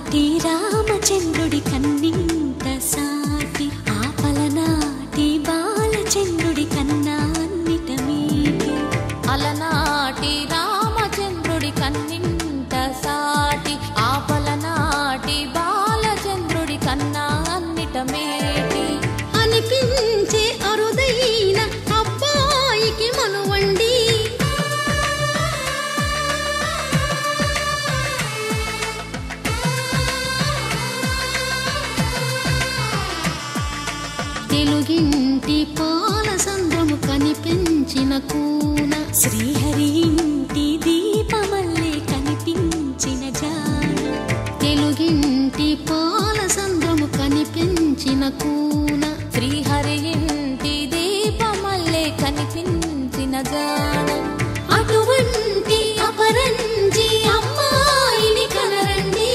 అలనాటి రామచంద్రుడి కన్నింత సాటి ఆపలనాటి బాలచంద్రుడి కన్నా అన్నిట మీటి అలనాటి రామచంద్రుడి కన్నింట సాటి ఆపలనాటి బాలచంద్రుడి కన్నా అన్నిట మేటి అనిపించే అరుదైన అబ్బాయికి మనువండి తెలుగింటి పాల సంద్రము కనిపించిన కూన శ్రీహరి ఇంటి దీపమల్లే కనిపించిన జాన తెలుగింటి పాల సంద్రము కనిపించిన కూన శ్రీహరి ఇంటి దీపమల్లే కనిపించిన జాన అటువంటి అపరంజి అమ్మాయిని కనరండి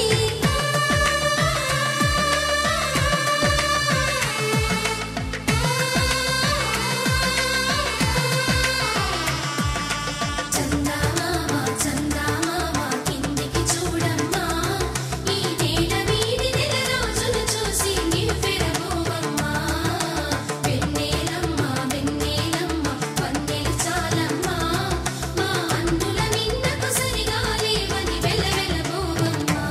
చందమామ చందమామ కిందికి చూడమ్మా ఈ నేల వీడి నెల రోజులు చూసి నివ్వెరబోవమ్మా వెన్నెలమ్మ వెన్నెలమ్మ వందెలు చాలమ్మా మా అందుల నిన్నకు సరిగా లేవని వెలవెలబోవమ్మా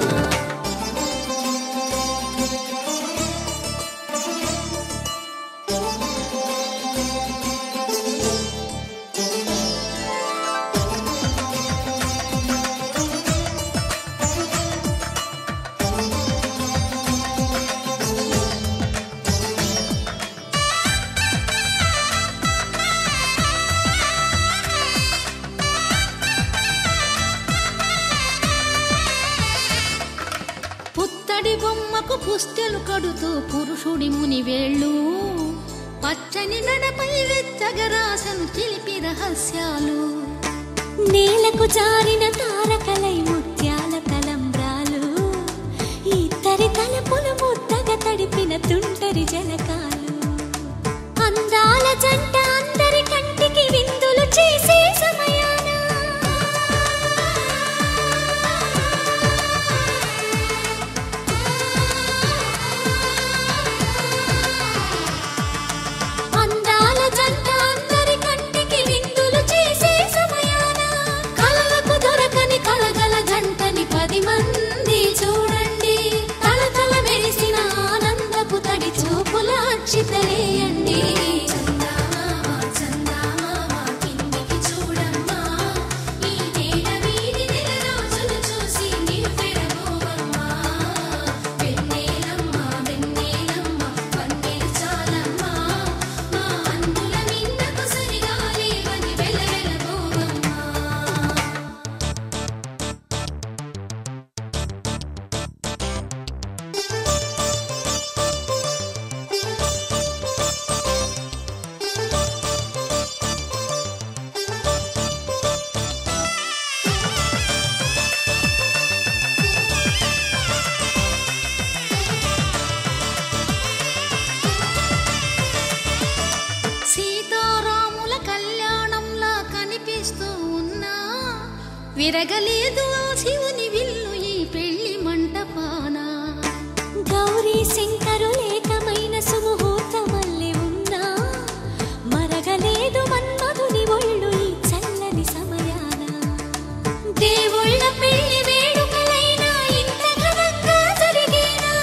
పుత్తడి బొమ్మకు పుస్తెలు కడుతూ పురుషుడి ముని వేళ్ళు పచ్చని నడపై వెచ్చగరాసను చిలిపి రహస్యాలు నేలకు జారిన తారకలై ముత్యాల తలంబ్రాలు ఇద్దరి తలపులు ముద్దగా తడిపిన తుంటరి జలకాలు అందాల జంట అందరి కంటికి విందులు చేసే సమయాన అందాల జంట అందరి కంటికి విందులు చేసే సమయాన కలలకు దొరకని కలగల జంటని పది మంది చూడండి తల తల మెరిసిన ఆనందపు తడి చూపుల అచ్చితలేయండి చందమామ చందమామ కిందికి చూడమ్మా ఈ నేల వీడి నెల రోజులు చూసి నివ్వెరబోవమ్మా వెన్నెలమ్మ వెన్నెలమ్మ వందెలు చాలమ్మా మా అందుల నిన్నకు సరిగా లేవని వెలవెలబోవమ్మా సీతారాముల కళ్యాణంలా కనిపిస్తూ ఉన్నా విరగలేదు ఆ శివుని విల్లు ఈ పెళ్లి మంటపాన గౌరీ శంకరులేకమైన సుముహూర్తమల్లె ఉన్నా మరగలేదు మన్మధుని ఒళ్ళు ఈ చల్లని సమయాన దేవుళ్ళ పెళ్లి వేడుకలైనా ఇంత ఘనంగా జరిగేనా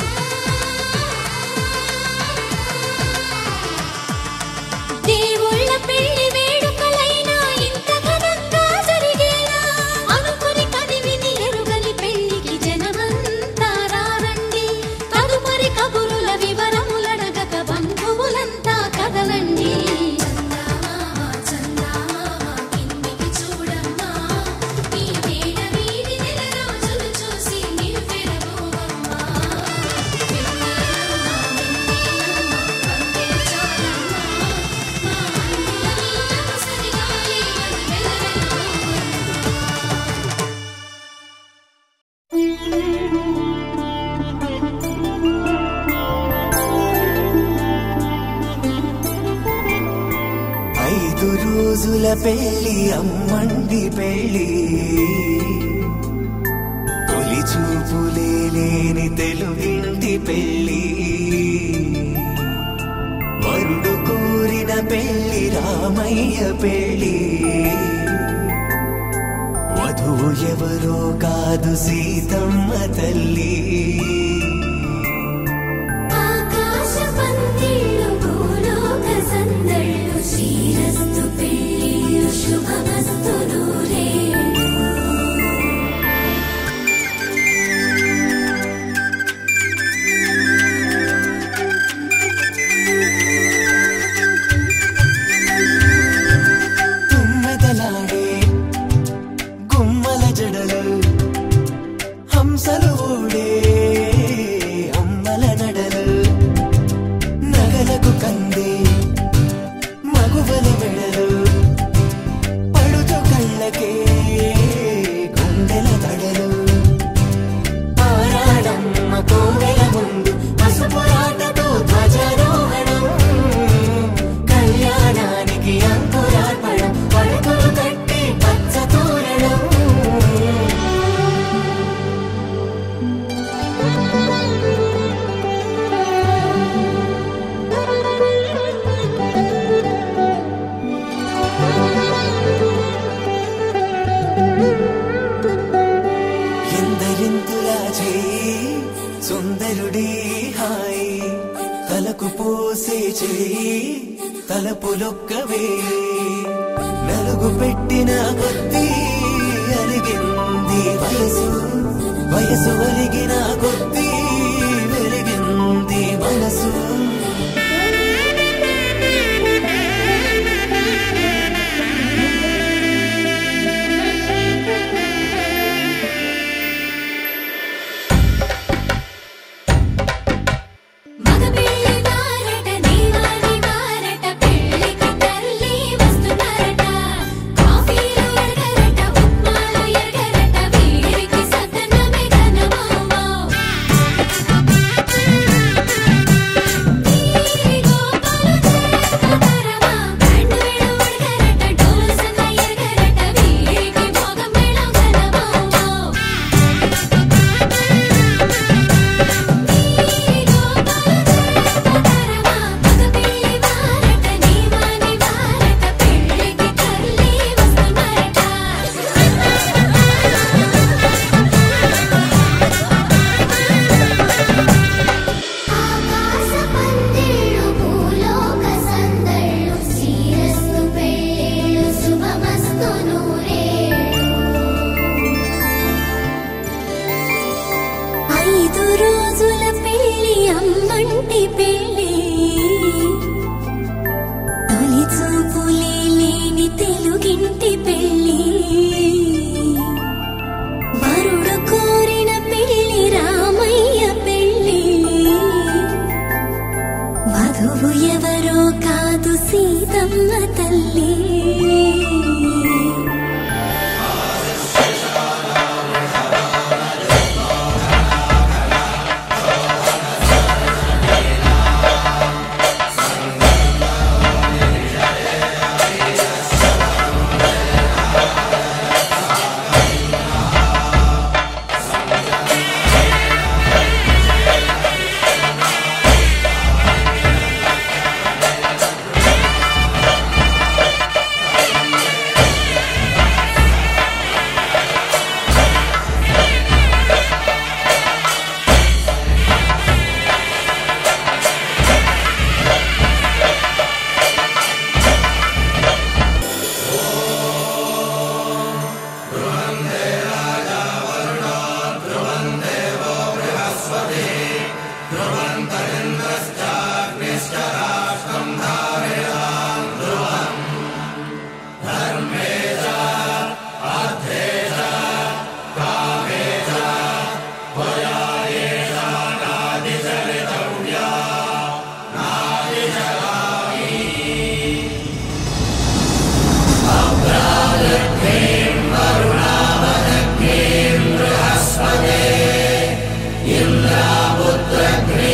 దేవుళ్ళ ఐదు రోజుల పెళ్లి అమ్మండి పెళ్లి తొలి చూపులే లేని తెలుగింటి పెళ్లి వరుడు కోరిన పెళ్లి రామయ్య పెళ్లి వధువు ఎవరో కాదు సీతమ్మ తల్లి ఆకాశ పందిళ్ళు భూలోక సందళ్ళు శ్రీరస్తు పెళ్ళిళ్ళు శుభమస్తు నూరేళ్ళు తుమ్మెదలాడే గుమ్మల జడలు హంసలు ఊడే అమ్మల నడలు నగలకు కందే మగువల మెడలు పడుచు కళ్ళకే గుండెల తడలు ఆరాడమ్మ కోవెల ముందు పసుపు రాటతో ధ్వజారోహణం కళ్యాణానికి అంకురార్పణం పడకలు కట్టి పచ్చ తోరణం ఎందరింతులా చేయి సుందరుడి హాయి తలకు పోసే చేయి తలపులొక్కవే నలుగు పెట్టిన కొద్దీ అలిగింది వయసు వయసు ఒలిగిన కొద్దీ వెలిగింది మనసు మగ పెళ్లి వారట నీవాని వారట పెళ్లికి తల్లి వస్తున్నారట కాఫీలు ఎరగరట ఉప్మాలు ఎరగరట వీరికి సద్దనమే ఘనమౌమౌ ఈ గోపాలు చేతరమా బ్యాండ్ వేళ ఉడగరట డోలు సన్న ఎరగరట వీరికి భోగం మేళం ఘనమౌమౌ శుభమస్తు నూరేళ్ళు ఐదు రోజుల పెళ్లి అమ్మంటి పెళ్లి తొలి చూపులే లేని తెలుగింటి పెళ్లి వరుడు కోరిన పెళ్లి రామయ్య పెళ్లి వధువు ఎవరో కాదు సీతమ్మ తల్లి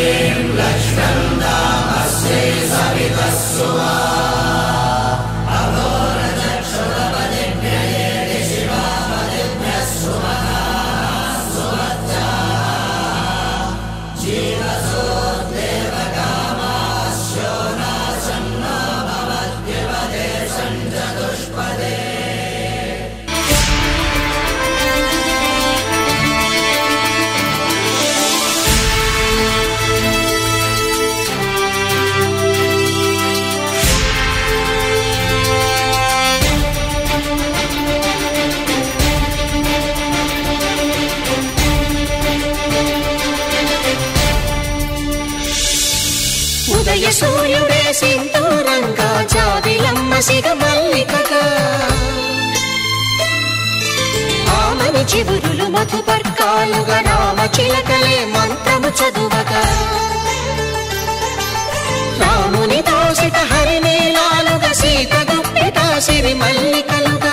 అభ ఉదయ సూర్యుడే సింధూరంగా జాబిలమ్మ సిగ మల్లికగా ఆమని చివురులు మధుపర్కాలుగా రామ చిలకలే మంత్రము చదువగా రాముని దోసిట హరినీలాలుగా సీత గుప్పిట సిరి మల్లికలుగా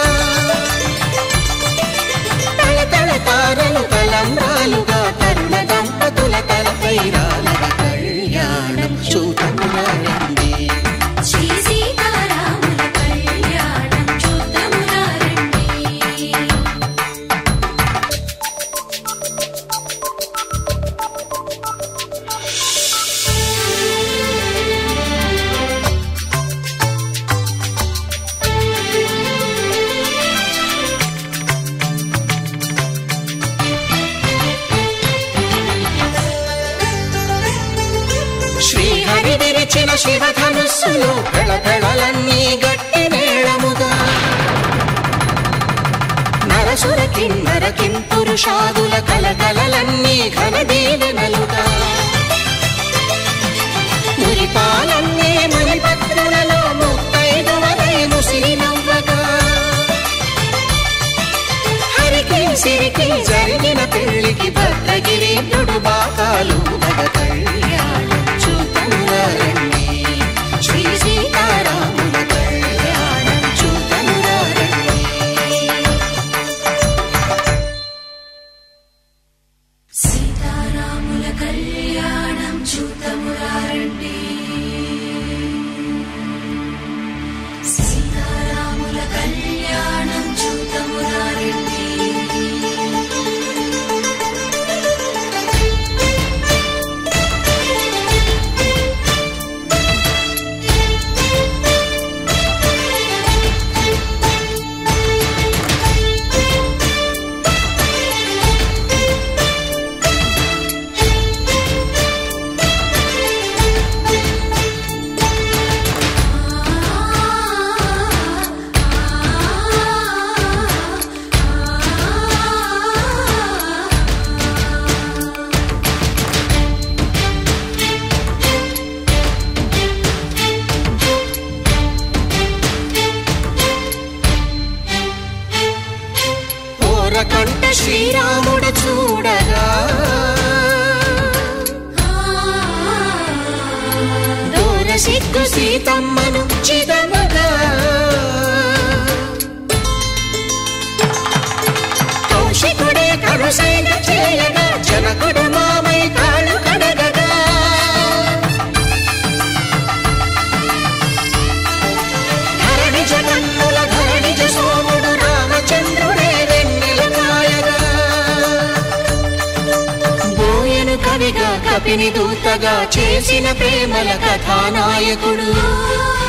తల తల తారలు తలంబ్రాలుగా తరుణ దంపతుల తలపై రాలగా కళ్యాణం చూడమురండి శ్రీ సీతారాముల కళ్యాణం చూద్దామురా రండి శ్రీహరి విరిచిన శివధనుస్సులు పెళపెళలన్నీ గట్టి మేళముగా నరసుర కిన్నర కింపురుషాదుల కలకలలన్నీ ఘన దీవెనలుగా మురిపాలన్నీ మణిపత్రులలో ముత్తైదువలై ముసిరి నవ్వగా హరికి సిరికి జరిగిన పెళ్లికి భద్రగిరి నుడు బాకాలు మగ కళ్యాణం చూతనురండి శ్రీ సీతారాముల కళ్యాణం చూతనురండి సీతారాముల కళ్యాణం చూద్దామురా రండి సీతారాముల కళ్యాణం చూద్దామురా రండి ఓరకంట శ్రీరాముడు చూడగా దూర సిగ్గు సీతమ్మను చిదమగా కౌశికుడే కరుసైన చేయగా జనకుడు మామై కాళ్ళు కడగగా ధరణి జగన్నుల ధరణిజ సోముడు రామచంద్రుడే వెన్నెల కాయగా బోయను కవిగా కపిని దూతగా చేసిన ప్రేమల కథానాయకుడు ఆ